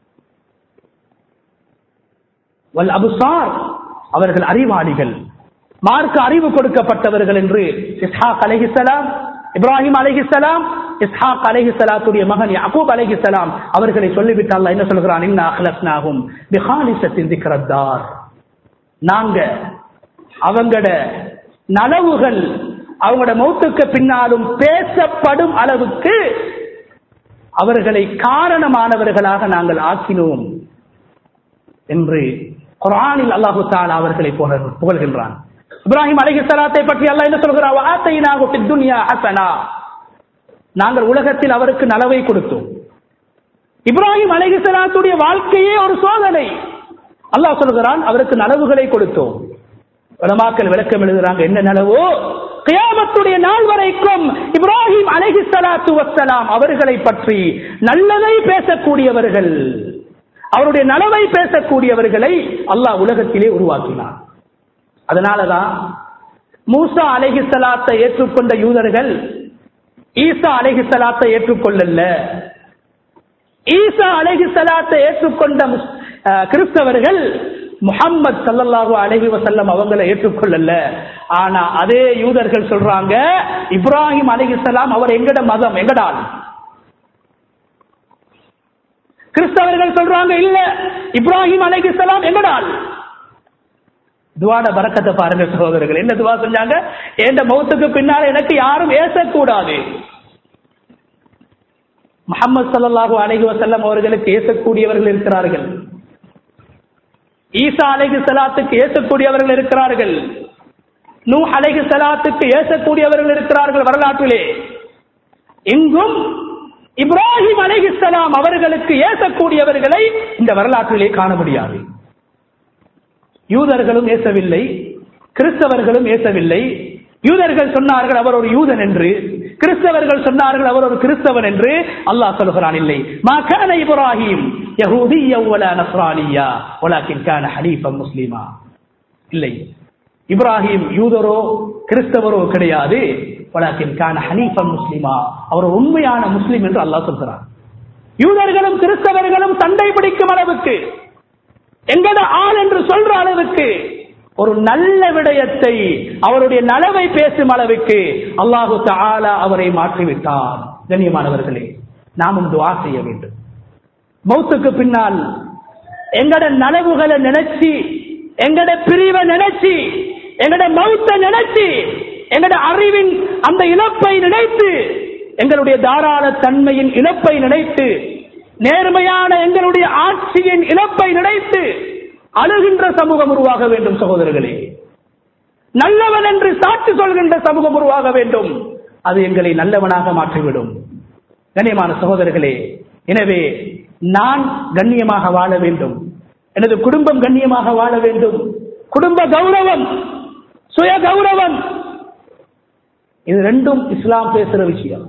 [SPEAKER 1] வல் அபுசார் அவர்கள் அறிவாளிகள் மார்க்க அறிவு கொடுக்கப்பட்டவர்கள் என்று இஸ்ஹாக் அலைஹிஸ்ஸலாம் இப்ராஹிம் அலைஹிஸ்ஸலாம் இஸ்ஹாக் அலைஹிஸ்ஸலாத்துடைய மகன் யாக்கூப் அலைஹிஸ்ஸலாம் அவர்களை சொல்லிவிட்டு அல்லாஹ் என்ன சொல்கிறான் இன்ன அஹ்லஸ்னாஹும் பிஹாலிசத்தின் திக்ரத்தார் நாங்க அவங்கட நலவுகள் அவங்களோட மௌத்துக்கு பின்னாலும் பேசப்படும் அளவுக்கு அவர்களை காரணமானவர்களாக நாங்கள் ஆக்கினோம் என்று குரானில் அல்லாஹு தாலா அவர்களை புகழ்- புகழ்கின்றான் இப்ராஹிம் அலைஹிஸ்ஸலாத்தை பற்றி அல்லாஹ் என்ன சொல்கிறார் "வஆத்தைனாஹு ஃபித் துன்யா ஹஸனா." நாங்கள் உலகத்தில் அவருக்கு நலவை கொடுத்தோம் இப்ராஹிம் அலைஹிஸ்ஸலாத்துடைய வாழ்க்கையே ஒரு சோதனை அல்லாஹ் சொல்கிறான் அவருக்கு நலவுகளை கொடுத்தோம் உலமாக்கள் விளக்கம் எழுதுறாங்க என்ன நலவோ கியாமத்துடைய நாள் வரைக்கும் இப்ராஹிம் அலைஹிஸ்ஸலாத்து வஸ்ஸலாம் அவர்களை பற்றி நல்லதை பேசக்கூடியவர்கள் அவருடைய நலவை பேசக்கூடியவர்களை அல்லாஹ் உலகத்திலே உருவாக்கினார் அதனாலதான் மூசா அலைஹிஸ்ஸலாத்தை ஏற்றுக்கொண்ட யூதர்கள் ஈசா அலைஹிஸ்ஸலாத்தை ஏற்றுக்கொள்ளல ஈசா அலைஹிஸ்ஸலாத்தை ஏற்றுக்கொண்ட முஸ்- அஹ், கிறிஸ்தவர்கள் முஹம்மது ஸல்லல்லாஹு அலைஹி வஸல்லம் அவங்களை ஏற்றுக்கொள்ளல ஆனா அதே யூதர்கள் சொல்றாங்க இப்ராஹிம் அலைஹிஸ்ஸலாம் அவர் எங்கட மதம் எங்கடால் கிறிஸ்தவர்கள் சொல்றாங்க இல்ல இப்ராஹிம் அலைஹிஸ்ஸலாம் எங்கடால் துவாட பரக்கத்தை பாருங்க சகோதரர்கள் என்ன துவா செஞ்சாங்க எந்த மௌத்துக்கு பின்னால எனக்கு யாரும் ஏசக்கூடாது முஹம்மது ஸல்லல்லாஹு அலைஹி வஸல்லம் அவர்களுக்கு ஏசக்கூடியவர்கள் இருக்கிறார்கள் ஈசா அலைஹி ஸலாத்துக்கு ஏசக்கூடியவர்கள் இருக்கிறார்கள் நூஹ் அலைஹி ஸலாத்துக்கு ஏசக்கூடியவர்கள் இருக்கிறார்கள் வரலாற்றிலே எங்கும் இப்ராஹிம் அலைஹிஸ்ஸலாம் அவர்களுக்கு ஏசக்கூடியவர்களை இந்த வரலாற்றிலே காண முடியாது யூதர்களும் ஏசவில்லை கிறிஸ்தவர்களும் ஏசவில்லை யூதர்கள் சொன்னார்கள் அவர் ஒரு யூதன் என்று கிறிஸ்தவர்கள் சொன்னார்கள் அவர் ஒரு கிறிஸ்தவன் என்று அல்லாஹ் சொல்கிறான் இல்லை மா கான இப்ராஹிம் யஹூதிய்யா வலா நஸ்ரானியா வலாக்கின் கான ஹனீஃபன் முஸ்லிமா இல்லை இப்ராஹிம் யூதரோ கிறிஸ்தவரோ கிடையாது வலாக்கின் கான ஹனீஃபன் முஸ்லிமா அவர் ஒரு உண்மையான முஸ்லிம் என்று அல்லாஹ் சொல்கிறார் யூதர்களும் கிறிஸ்தவர்களும் சண்டை பிடிக்கும் அளவுக்கு எங்கட ஆள் என்று சொல்ற அளவுக்கு ஒரு நல்ல விடயத்தை அவருடைய நலவை பேசும் அளவுக்கு அல்லாஹு தாலா அவரை மாற்றிவிட்டார் கண்ணியமானவர்களே நாமும் துவா செய்ய வேண்டும் மௌத்துக்கு பின்னால் எங்கட நலவுகளை நினைச்சு எங்கட பிரிவை நினைச்சு எங்கட மௌத்த நினைச்சு எங்கட அறிவின் அந்த இழப்பை நினைத்து எங்களுடைய தாராள தன்மையின் இழப்பை நினைத்து நேர்மையான எங்களுடைய ஆட்சியின் இழப்பை நினைத்து அழுகின்ற சமூகம் உருவாக வேண்டும் சகோதரர்களே நல்லவன் என்று சாட்சி சொல்கின்ற சமூகம் உருவாக வேண்டும் அது எங்களை நல்லவனாக மாற்றிவிடும் கண்ணியமான சகோதரர்களே எனவே நான் கண்ணியமாக வாழ வேண்டும் எனது குடும்பம் கண்ணியமாக வாழ வேண்டும் குடும்ப கௌரவம் சுய கௌரவம் இது ரெண்டும் இஸ்லாம் பேசுற விஷயம்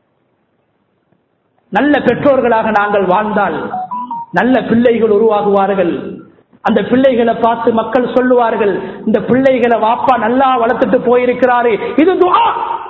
[SPEAKER 1] நல்ல பெற்றோர்களாக நாங்கள் வாழ்ந்தால் நல்ல பிள்ளைகள் உருவாகுவார்கள் அந்த பிள்ளைகளை பார்த்து மக்கள் சொல்லுவார்கள் இந்த பிள்ளைகளை வாப்பா நல்லா வளர்த்துட்டு போயிருக்கிறாரு இது துஆ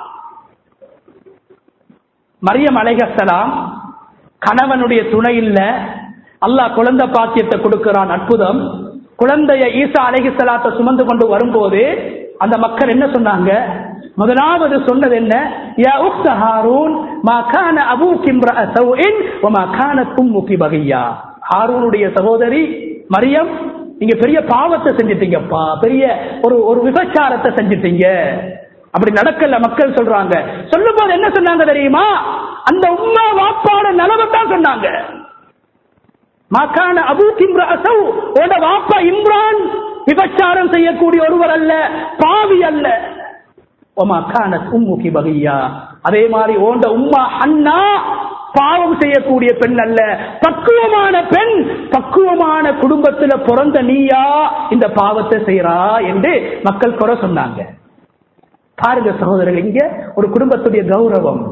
[SPEAKER 1] மரியம் அலைகலாம் கணவனுடைய துணை இல்ல அல்லாஹ் குழந்தை பாக்கியத்தை கொடுக்கிறான் அற்புதம் குழந்தைய ஈசா அலைகிசலாத்தை சுமந்து கொண்டு வரும்போது அந்த மக்கள் என்ன சொன்னாங்க முதலாவது சொன்னது என்ன யா உக்த ஹாரூன் மா கான அபூகி இம்ரஅ சௌஇன் வ மா கானத் உம்முகி பகியா ஹாரூனுடைய சகோதரி மரியம் நீங்க பெரிய பாவத்தை செஞ்சிட்டீங்கப்பா பெரிய ஒரு ஒரு விபச்சாரத்தை செஞ்சிட்டீங்க அப்படி நடக்கல மக்கள் சொல்றாங்க சொல்லும் போது என்ன சொன்னாங்க தெரியுமா அந்த உம்மா வாப்பாட நலவை தான் சொன்னாங்க மாக்கான அபு கிம்ரசௌ உட வாப்பா இம்ரான் விபச்சாரம் செய்யக்கூடிய ஒருவர் அல்ல பாவி அல்ல ஒமா கானத் உம்முகி பகியா அதே மாதிரி ஓண்ட உம்மா அண்ணா பாவம் செய்யக்கூடிய பெண் அல்ல பக்குவமான பெண் பக்குவமான குடும்பத்துல பிறந்த நீயா இந்த பாவத்தை செய்யறா என்று மக்கள் குறை சொன்னாங்க பாருங்க சகோதரர்கள் இங்க ஒரு குடும்பத்துடைய கௌரவம்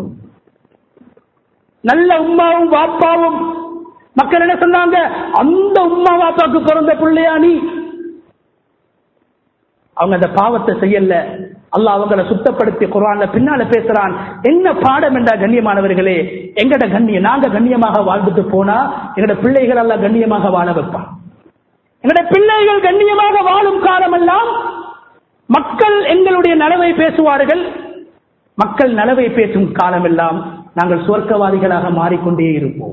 [SPEAKER 1] நல்ல உம்மாவும் வாப்பாவும் மக்கள் என்ன சொன்னாங்க அந்த உம்மா வாப்பாக்கு பிறந்த பிள்ளையா நீ அவங்க அந்த பாவத்தை செய்யல அல்லாஹ் அவங்கள சுத்தப்படுத்தி குரான்ல பின்னால பேசுறான் என்ன பாடம் என்றா கண்ணியமானவர்களே எங்கட கண்ணியம் நாங்க கண்ணியமாக வாழ்ந்துட்டு போனா எங்கட பிள்ளைகள் எல்லாம் கண்ணியமாக வாழ வைப்பான் எங்கட பிள்ளைகள் கண்ணியமாக வாழும் காலமெல்லாம் மக்கள் எங்களுடைய நலவை பேசுவார்கள் மக்கள் நலவை பேசும் காலமெல்லாம் நாங்கள் சுவர்க்கவாதிகளாக மாறிக்கொண்டே இருப்போம்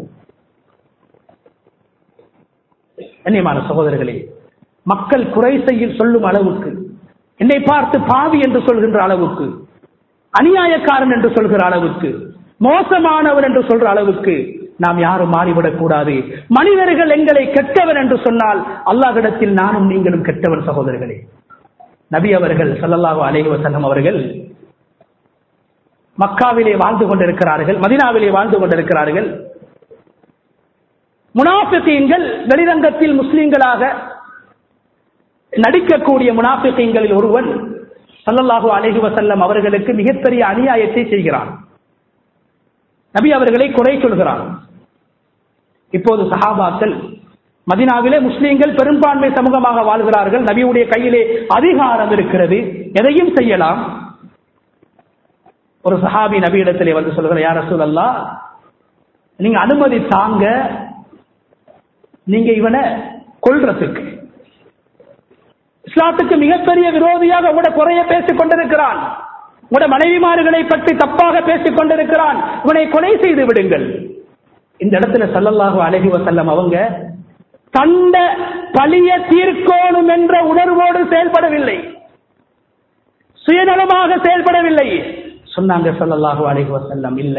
[SPEAKER 1] கண்ணியமான சகோதரர்களே மக்கள் குறை செய்ய சொல்லும் அளவுக்கு என்னை பார்த்து பாவி என்று சொல்கின்ற அளவுக்கு அநியாயக்காரன் என்று சொல்கிற அளவுக்கு மோசமானவர் என்று சொல்ற அளவுக்கு நாம் யாரும் மாறிவிடக் கூடாது மனிதர்கள் எங்களை கெட்டவன் என்று சொன்னால் அல்லாஹிடத்தில் நானும் நீங்களும் கெட்டவன் சகோதரர்களே நபி அவர்கள் சல்லல்லாஹு அலைஹி வஸல்லம் அவர்கள் மக்காவிலே வாழ்ந்து கொண்டிருக்கிறார்கள் மதினாவிலே வாழ்ந்து கொண்டிருக்கிறார்கள் முனாஃபிகீன்கள் வெளிரங்கத்தில் முஸ்லிம்களாக நடிக்கக்கூடிய முனாஃபிகீன்களில் ஒருவன் சல்லல்லாஹு அலைஹி வஸல்லம் அவர்களுக்கு மிகப்பெரிய அநியாயத்தை செய்கிறான் நபி அவர்களை குறை சொல்கிறான் இப்போது சஹாபாக்கள் மதினாவிலே முஸ்லீம்கள் பெரும்பான்மை சமூகமாக வாழ்கிறார்கள் நபியுடைய கையிலே அதிகாரம் இருக்கிறது எதையும் செய்யலாம் ஒரு சஹாபி நபியிடத்திலே வந்து சொல்கிற யார சூழல்லா நீங்க அனுமதி தாங்க நீங்க இவனை கொல்றதுக்கு இஸ்லாத்துக்கு மிகப்பெரிய விரோதியாக உங்களோட குறைய பேசிக் கொண்டிருக்கிறான் உங்களோட மனைவிமார்களை பற்றி தப்பாக பேசிக் கொண்டிருக்கிறான் இவனை கொலை செய்து விடுங்கள் இந்த இடத்துல சல்லல்லாஹு அலஹி வசல்லம் அவங்க தண்ட பழிய தீர்க்கோணும் என்ற உணர்வோடு செயல்படவில்லை சுயநலமாக செயல்படவில்லை சொன்னாங்க சல்லல்லாஹு அலைஹி வஸல்லம் இல்ல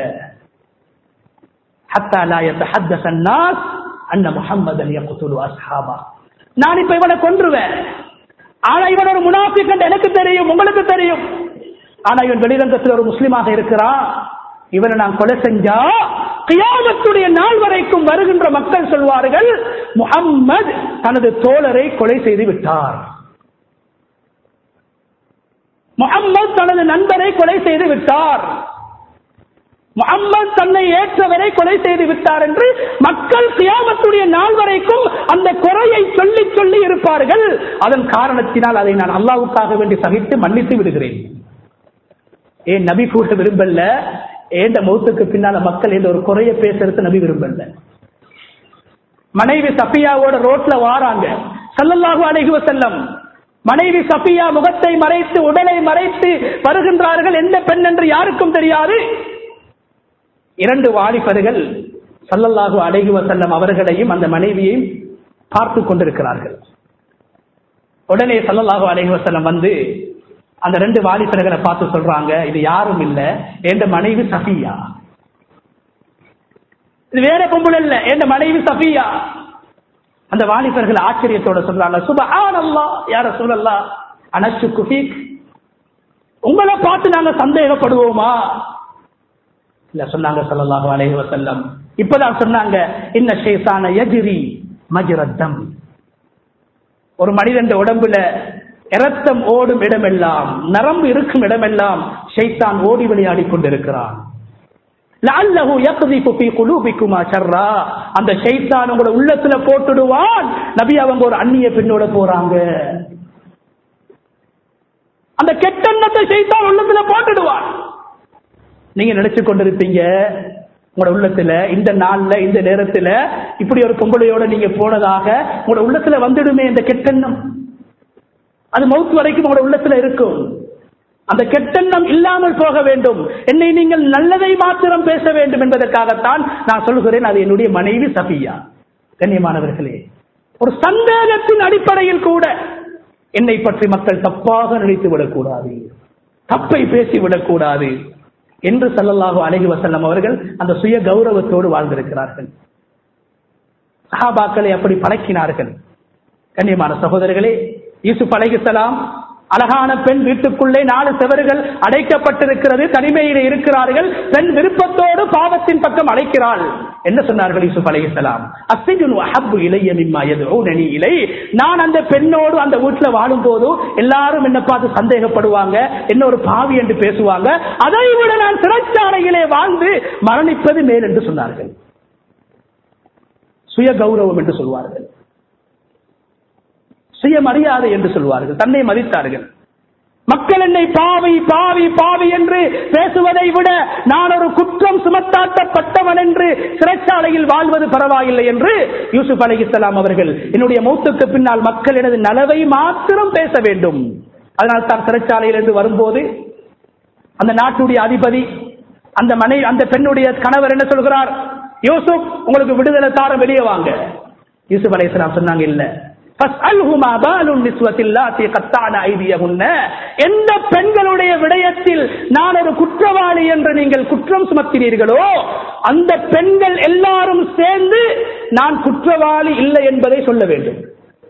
[SPEAKER 1] ஹத்தா லா யதஹத்தஸ الناس அன்ன முஹம்மதன் யக்துலு அஸ்ஹாபா நான் இப்ப இவனை கொன்றுவேன் ஆனா இவன் ஒரு முனாஃபிக் என்று எனக்கு தெரியும் உங்களுக்கு தெரியும் ஆனா இவன் வெளிரங்கத்தில் ஒரு முஸ்லிமாக இருக்கிறான் இவனை நான் கொலை செஞ்சா கியாமத்துடைய நாள் வரைக்கும் வருகின்ற மக்கள் சொல்வார்கள் முஹம்மது தனது தோழரை கொலை செய்து விட்டார் முகம்மது தனது நண்பரை கொலை செய்து விட்டார் முகம்மது தன்னை ஏற்றவரை கொலை செய்து விட்டார் என்று மக்கள் கியாமத்துடைய நாள் வரைக்கும் அந்த குறையை சொல்லி சொல்லி இருப்பார்கள் அதன் காரணத்தினால் அதை நான் அல்லாவுக்காக வேண்டி சகித்து மன்னித்து விடுகிறேன் ஏன் நபி கூட விரும்பல ஏண்ட மௌத்துக்கு பின்னால மக்கள் என்ற ஒரு குறைய பேசுறது நபி விரும்பல மனைவி சஃபியாவோட ரோட்ல வாராங்க சல்லல்லாஹு அலைஹி வஸல்லம் மனைவி சஃபியா முகத்தை மறைத்து உடலை மறைத்து வருகின்றார்கள் எந்த பெண் என்று யாருக்கும் தெரியாது இரண்டு வாலிபர்கள் சல்லல்லாஹு அலைஹி வஸல்லம் அவர்களையும் அந்த மனைவியையும் பார்த்து கொண்டிருக்கிறார்கள் உடனே சல்லல்லாஹு அலைஹி வஸல்லம் வந்து அந்த ரெண்டு வாலிபர்களை பார்த்து சொல்றாங்க இது யாரும் இல்ல என்ற மனைவி சஃபியா இது வேற பொம்புல இல்ல என்ற மனைவி சஃபியா அந்த வாலிபர்கள் ஆச்சரியத்தோட சொல்றாங்க சுபஹான் அல்லா யார சூழல்லா அனசு குஃபீக் உங்களை பார்த்து நாங்க சந்தேகப்படுவோமா இல்ல சொன்னாங்க ஸல்லல்லாஹு அலைஹி வஸல்லம் இப்பதான் சொன்னாங்க இன்ன ஷைத்தான யஜ்ரி மஜ்ரத்தம் ஒரு மனிதன் உடம்புல இரத்தம் ஓடும் இடமெல்லாம் நரம்பு இருக்கும் இடமெல்லாம் ஷைத்தான் ஓடி விளையாடி கொண்டிருக்கிறான் லஅல்லஹு யக்திஃபு ஃபீ குலூபிக்குமா ஷர்ரா அந்த ஷைத்தான் உங்களோட உள்ளத்துல போட்டுடுவான் நபி அவங்க ஒரு அந்நிய பெண்ணோட போறாங்க அந்த கெட்டெண்ணத்தை ஷைத்தான் உள்ளத்துல போட்டுடுவான் நீங்க நினைச்சு கொண்டிருப்பீங்க உங்களோட உள்ளத்துல இந்த நாள்ல இந்த நேரத்துல இப்படி ஒரு பொம்பளையோட நீங்க போனதாக உங்களோட உள்ளத்துல வந்துடுமே இந்த கெட்டெண்ணம் அது மவுத்து வரைக்கும் உங்களோட உள்ளத்துல இருக்கும் அந்த கெட்டெண்ணம் இல்லாமல் போக வேண்டும் என்னை நீங்கள் நல்லதை மாத்திரம் பேச வேண்டும் என்பதற்காகத்தான் நான் சொல்கிறேன் அது என்னுடைய மனைவி சபியா கண்ணியமானவர்களே ஒரு சந்தேகத்தின் அடிப்படையில் கூட என்னை பற்றி மக்கள் தப்பாக நினைத்து விடக்கூடாது தப்பை பேசி விடக்கூடாது என்று சல்லல்லாஹு அலைஹி வசல்லம் அவர்கள் அந்த சுய கௌரவத்தோடு வாழ்ந்திருக்கிறார்கள் சஹாபாக்களை அப்படி பழக்கினார்கள் கண்ணியமான சகோதரர்களே யூசுப் அலைஹிஸ்ஸலாம் அழகான பெண் வீட்டுக்குள்ளே நாலு செவர்கள் அடைக்கப்பட்டிருக்கிறது தனிமையில் இருக்கிறார்கள் பெண் விருப்பத்தோடு பாவத்தின் பக்கம் அழைக்கிறாள் என்ன சொன்னார்கள் யூசுப் அலைஹிஸ்ஸலாம் அஸ்ஸிஜுனு அஹப்பு இலைய மிம்மா யதுஊனனி இலை நான் அந்த பெண்ணோடு அந்த வீட்டுல வாழும் போது எல்லாரும் என்ன பார்த்து சந்தேகப்படுவாங்க என்ன ஒரு பாவி என்று பேசுவாங்க அதை விட நான் சிறைச்சாலையிலே வாழ்ந்து மரணிப்பது மேல் என்று சொன்னார்கள் சுய கௌரவம் என்று சொல்வார்கள் சுயமரியாதை என்று சொல்வார்கள் தன்னை மதித்தார்கள் மக்கள் என்னை பாவி பாவி பாவி என்று பேசுவதை விட நான் ஒரு குற்றம் சுமத்தாட்டப்பட்டவன் என்று சிறைச்சாலையில் வாழ்வது பரவாயில்லை என்று யூசுப் அலிஸ்லாம் அவர்கள் என்னுடைய மூத்துக்கு பின்னால் மக்கள் எனது நலவை மாத்திரம் பேச வேண்டும் அதனால் தான் சிறைச்சாலையிலிருந்து வரும்போது அந்த நாட்டுடைய அதிபதி அந்த மனை அந்த பெண்ணுடைய கணவர் என்ன சொல்கிறார் யூசுப் உங்களுக்கு விடுதலை தார வெளியே வாங்க யூசுப் அலிஸ்லாம் சொன்னாங்க இல்ல எந்த பெண்களுடைய விடயத்தில் நான் ஒரு குற்றவாளி என்று நீங்கள் குற்றம் சுமத்தினீர்களோ அந்த பெண்கள் எல்லாரும் சேர்ந்து நான் குற்றவாளி இல்லை என்பதை சொல்ல வேண்டும்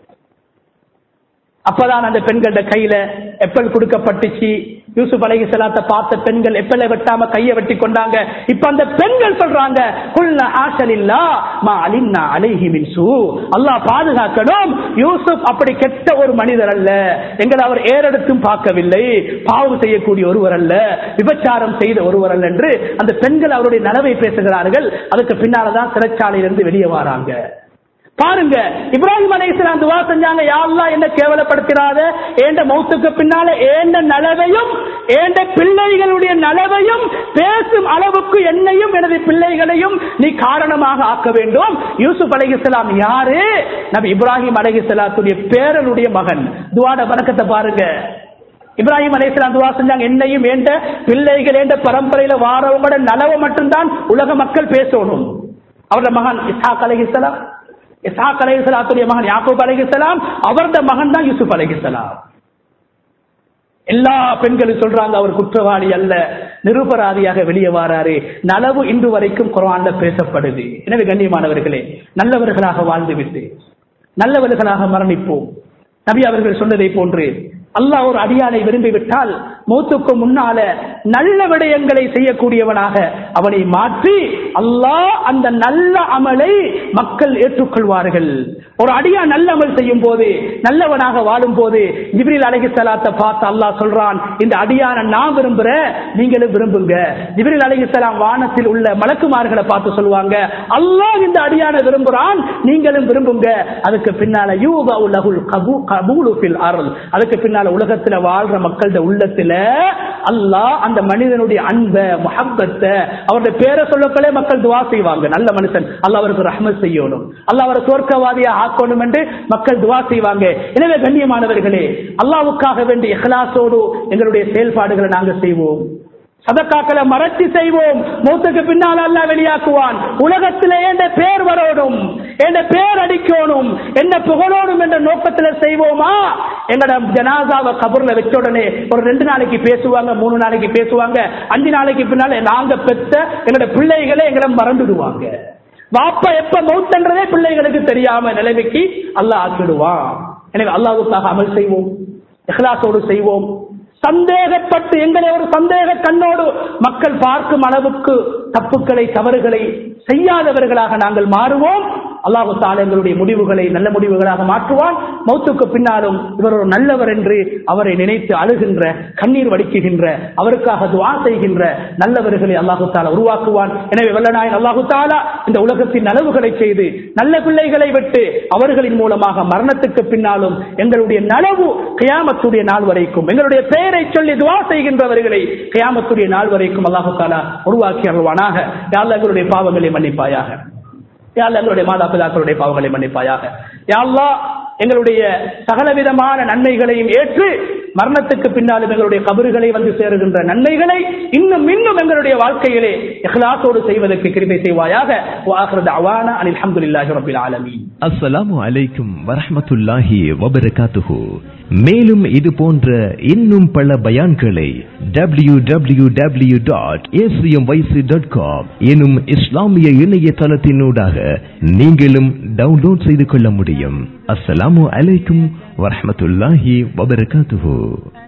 [SPEAKER 1] அப்பதான் அந்த பெண்களோட கையில எப்பல் கொடுக்கப்பட்டுச்சு யூசுப் அலகி சலாத்தை பார்த்த பெண்கள் எப்பல வெட்டாம கையை வெட்டி கொண்டாங்க இப்ப அந்த பெண்கள் சொல்றாங்க குல்ல ஆசல் இல்லா மா அலின்னா அலைஹி மின் சூ அல்லாஹ் பாதுகாக்கணும் யூசுப் அப்படி கெட்ட ஒரு மனிதர் அல்ல எங்களை அவர் ஏறெடுத்தும் பார்க்கவில்லை பாவம் செய்யக்கூடிய ஒருவர் அல்ல விபச்சாரம் செய்த ஒருவர் அல்ல என்று அந்த பெண்கள் அவருடைய நலவை பேசுகிறார்கள் அதுக்கு பின்னாலதான் சிறைச்சாலையிலிருந்து வெளியே வராங்க பாருங்க இப்ராஹிம் அலை இஸ்லாம் துவா செஞ்சாங்க யாரெல்லாம் என்ன கேவலப்படுத்தினாத ஏண்ட மௌத்துக்கு பின்னால ஏண்ட நலவையும் ஏண்ட பிள்ளைகளுடைய நலவையும் பேசும் அளவுக்கு என்னையும் எனது பிள்ளைகளையும் நீ காரணமாக ஆக்க வேண்டும் யூசுப் அலைஹிஸ்லாம் யாரு நபி இப்ராஹிம் அலைஹிஸ்லாத்துடைய பேரனுடைய மகன் துவாட பறக்கத்தை பாருங்க இப்ராஹிம் அலைஹிஸ்லாம் துவா செஞ்சாங்க என்னையும் ஏண்ட பிள்ளைகள் ஏண்ட பரம்பரையில வாரவங்களோட நலவை மட்டும்தான் உலக மக்கள் பேசணும் அவரோட மகன் இஸ்ஹாக் அலைஹிஸ்லாம் இசாக் அலைஹிஸ்லாத்துடைய மகன் யாக்கூப் அலைஹிஸ்லாம் அவரது மகன் தான் யூசுப் அலைஹிஸ்லாம் எல்லா பெண்களும் சொல்றாங்க அவர் குற்றவாளி அல்ல நிருபராதியாக வெளியே வாராரு நலவு இன்று வரைக்கும் குரான்ல பேசப்படுது எனவே கண்ணியமானவர்களே நல்லவர்களாக வாழ்ந்துவிட்டு நல்லவர்களாக மரணிப்போம் நபி அவர்கள் சொன்னதை போன்று அல்லாஹ் ஒரு அடியானை விரும்பிவிட்டால் மூத்துக்கு முன்னால நல்ல விடயங்களை செய்யக்கூடியவனாக அவனை மாற்றி அல்லாஹ் அந்த நல்ல அமலை மக்கள் ஏற்றுக்கொள்வார்கள் ஒரு அடியா நல்ல அமல் செய்யும் போது நல்லவனாக வாழும் போது ஜிப்ரில் அலைஹி ஸலாத்தை பார்த்து அல்லாஹ் சொல்றான் இந்த அடியான நான் விரும்புறேன் நீங்களும் விரும்புங்க ஜிப்ரில் அலைஹி ஸலாம் வானத்தில் உள்ள மலக்குமார்களை பார்த்து சொல்லுவாங்க அல்லாஹ் இந்த அடியான விரும்புறான் நீங்களும் விரும்புங்க அதுக்கு பின்னால யூபா உலகுல் கபூ கபூலு ஃபில் அருள் அதுக்கு பின்னால உலகத்துல வாழ்ற மக்களோட உள்ளத்துல அல்லாஹ் அந்த மனிதனுடைய அன்பை முஹப்பத்தை அவருடைய பேரை சொல்லக்களே மக்கள் துவா செய்வாங்க நல்ல மனுஷன் அல்லாஹ் அவருக்கு ரஹ்மத் செய்யணும் அல்லாஹ் அவரை தோற்கவாதியா ஆக்கணும் என்று மக்கள் துவா செய்வாங்க எனவே கண்ணியமானவர்களே அல்லாவுக்காக வேண்டிய இஹ்லாசோடு எங்களுடைய செயல்பாடுகளை நாங்க செய்வோம் சதக்காக்களை மறைச்சு செய்வோம் மூத்துக்கு பின்னால் அல்ல வெளியாக்குவான் உலகத்திலே என்ற பேர் வரணும் என்ற பேர் அடிக்கணும் என்ன புகழோடும் என்ற நோக்கத்தில் செய்வோமா எங்கட ஜனாசாவை கபூர்ல வச்ச உடனே ஒரு ரெண்டு நாளைக்கு பேசுவாங்க மூணு நாளைக்கு பேசுவாங்க அஞ்சு நாளைக்கு பின்னால நாங்க பெற்ற எங்களோட பிள்ளைகளை எங்களை மறந்துடுவாங்க வாப்பா எப்ப மௌத்தன்றதே பிள்ளைகளுக்கு தெரியாம நிலைமைக்கு அல்லாஹ் ஆக்கிடுவான் எனவே அல்லாஹுக்காக அமல் செய்வோம் இஹ்லாசோடு செய்வோம் சந்தேகப்பட்டு எங்களை ஒரு சந்தேக கண்ணோடு மக்கள் பார்க்கும் அளவுக்கு தப்புக்களை தவறுகளை செய்யாதவர்களாக நாங்கள் மாறுவோம் அல்லாஹு தாலா எங்களுடைய முடிவுகளை நல்ல முடிவுகளாக மாற்றுவான் மௌத்துக்கு பின்னாலும் இவர் ஒரு நல்லவர் என்று அவரை நினைத்து அழுகின்ற கண்ணீர் வடிக்குகின்ற அவருக்காக துவா செய்கின்ற நல்லவர்களை அல்லாஹு தாலா உருவாக்குவான் எனவே வல்லநாயன் அல்லாஹு தாலா இந்த உலகத்தின் நலவுகளை செய்து நல்ல பிள்ளைகளை விட்டு அவர்களின் மூலமாக மரணத்துக்கு பின்னாலும் எங்களுடைய நலவு கியாமத்துடைய நாள் வரைக்கும் எங்களுடைய பெயரை சொல்லி துவா செய்கின்றவர்களை கியாமத்துடைய நாள் வரைக்கும் அல்லாஹு தாலா உருவாக்கி அருள்வானாக யாழ் எங்களுடைய பாவங்களை மன்னிப்பாயாக யாழ் எங்களுடைய மாதா பிதாக்களுடைய பாவங்களை மன்னிப்பாயாக யாழ்லா எங்களுடைய சகலவிதமான நன்மைகளையும் ஏற்று மரணத்துக்கு பின்னாலும் எங்களுடைய கபறுகளை வந்து சேருகின்ற நன்மைகளை இன்னும் இன்னும் எங்களுடைய வாழ்க்கையிலே இஹ்லாசோடு செய்வதற்கு கிருபை செய்வாயாக வாஹ்ரத் அவானா அனில் அல்ஹம்துலில்லாஹி ரப்பில் ஆலமீன்
[SPEAKER 2] அஸ்ஸலாமு அலைக்கும் வரஹ்மத்துல்லாஹி வபரகாத்துஹு மேலும் இது போன்ற இன்னும் பல பயான்களை W W W dot dot com எனும் இஸ்லாமிய இணையதளத்தினூடாக நீங்களும் டவுன்லோட் செய்து கொள்ள முடியும் அஸ்ஸலாமு அலைக்கும் வரஹ்மத்துல்லாஹி வபரகாத்துஹு